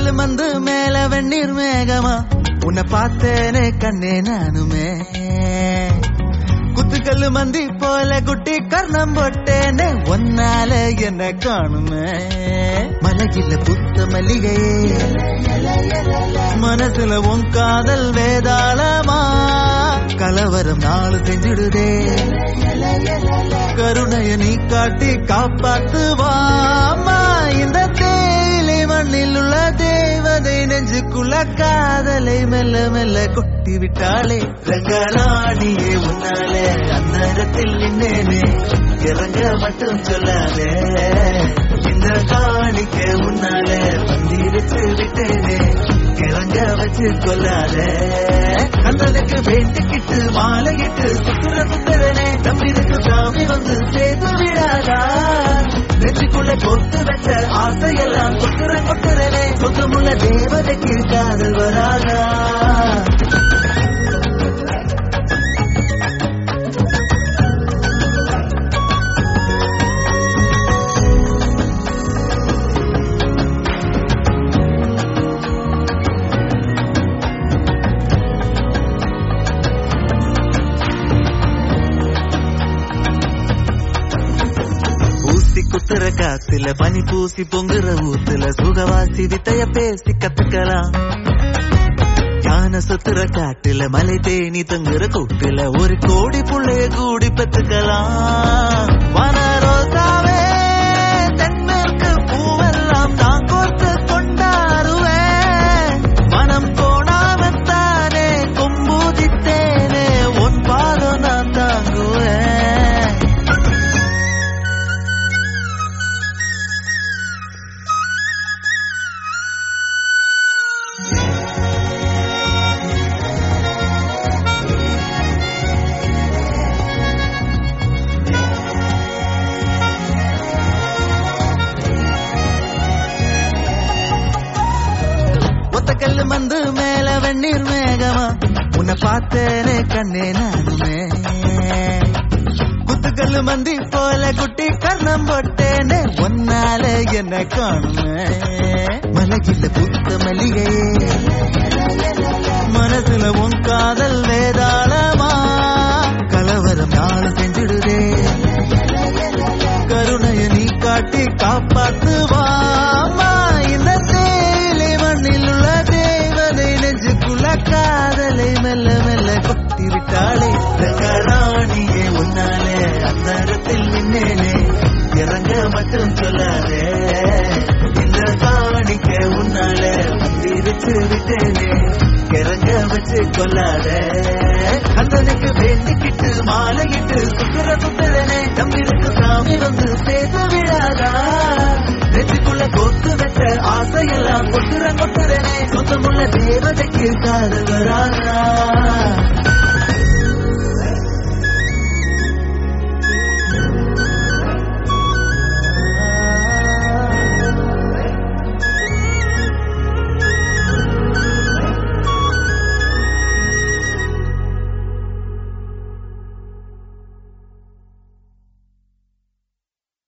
குத்துக்கல்லு மந்து மேல வெந்நீர் மேகமா உன்னை பார்த்தேனே கண்ணே நானுமே குத்துக்கல்லு மந்தி போல குட்டி கர்ணம் போட்டேனே ஒன்னால என்ன காணுமே மலகில புத்த மல்லிகையே மனசுல உன் காதல் வேதாளமா கலவரம் நாலு செஞ்சிடுதே கருணைய நீ காட்டி காப்பாத்துவாமா இந்த தேயிலை மண்ணில் உள்ள தேவதை நெஞ்சுக்குள்ள காதலை மெல்ல மெல்ல கொட்டி விட்டாளே ரங்கராணியே உன்னாலே அந்தரத்தில் நின்னேனே இறங்க மட்டும் சொல்லாதே இந்த காணிக்க உன்னாலே வந்திருச்சு விட்டேனே இறங்க வச்சு கொள்ளாதே கண்ணனுக்கு வேண்டிக்கிட்டு மாலையிட்டு சுத்துற சுந்தரனே தம்பிருக்கு சாமி வந்து சேர்த்து விடாதா நெஞ்சுக்குள்ள கொத்து வச்ச ஆசையெல்லாம் கொட்டுற கொட்டுறனே சொந்தமுள்ள தேவதைக்கு காதல் வராதா ஊசி குத்துற காத்துல பனி பூசி பொங்குற ஊத்துல சுகவாசி வித்தைய பேசி கத்துக்கலாம் யான சுத்துற காட்டுல மலை தேனி தங்குற கூட்டுல ஒரு கோடி புள்ளைய கூடி பெத்துக்கலாம் வன ரோசாவே தென்மேற்கு பூவெல்லாம் நான் கோர்த்து கொண்டாருவேன் மனம் கோணாமத்தானே கொம்பூதித்தேனே உன் பாதம் நான் தாங்குவேன் ஒத்தக்கல்லு மந்து மேல வெந்நீர் மேகமா உன்னை பார்த்தேனே கண்ணே நானுமே குத்துக்கல்லு மந்தி போல குட்டி கர்ணம் போட்டேனே ஒன்னால என்ன காணுமே மலகில புத்த மல்லிகையே மனசுல உன் காதல் வேதாளமா கலவரம் நாளு செஞ்சிடுதே கருணைய நீ காட்டி காப்பாத்துவாமா இந்த தேயிலை மண்ணில் உள்ள தேவதை நெஞ்சுக்குள்ள காதலை மெல்ல மெல்ல கொட்டி விட்டாளே ரங்கராணியே உன்னாலே அந்த இடத்தில் நின்னேனே இறங்க மட்டும் சொல்லாதே இந்த காணிக்க உன்னாலே வந்திருச்சு விட்டேனே இறங்க வச்சு கொள்ளாதே கந்தனுக்கு வேண்டிக்கிட்டு மாலையிட்டு சுத்துற சுத்துறனே தம்பிருக்கு சாமி வந்து சேர்த்து விடாதா நெஞ்சுக்குள்ள கொத்து வச்ச ஆசையெல்லாம் கொட்டுற கொட்டுறனே சொந்தமுள்ள தேவதைக்கு காதல் வராதா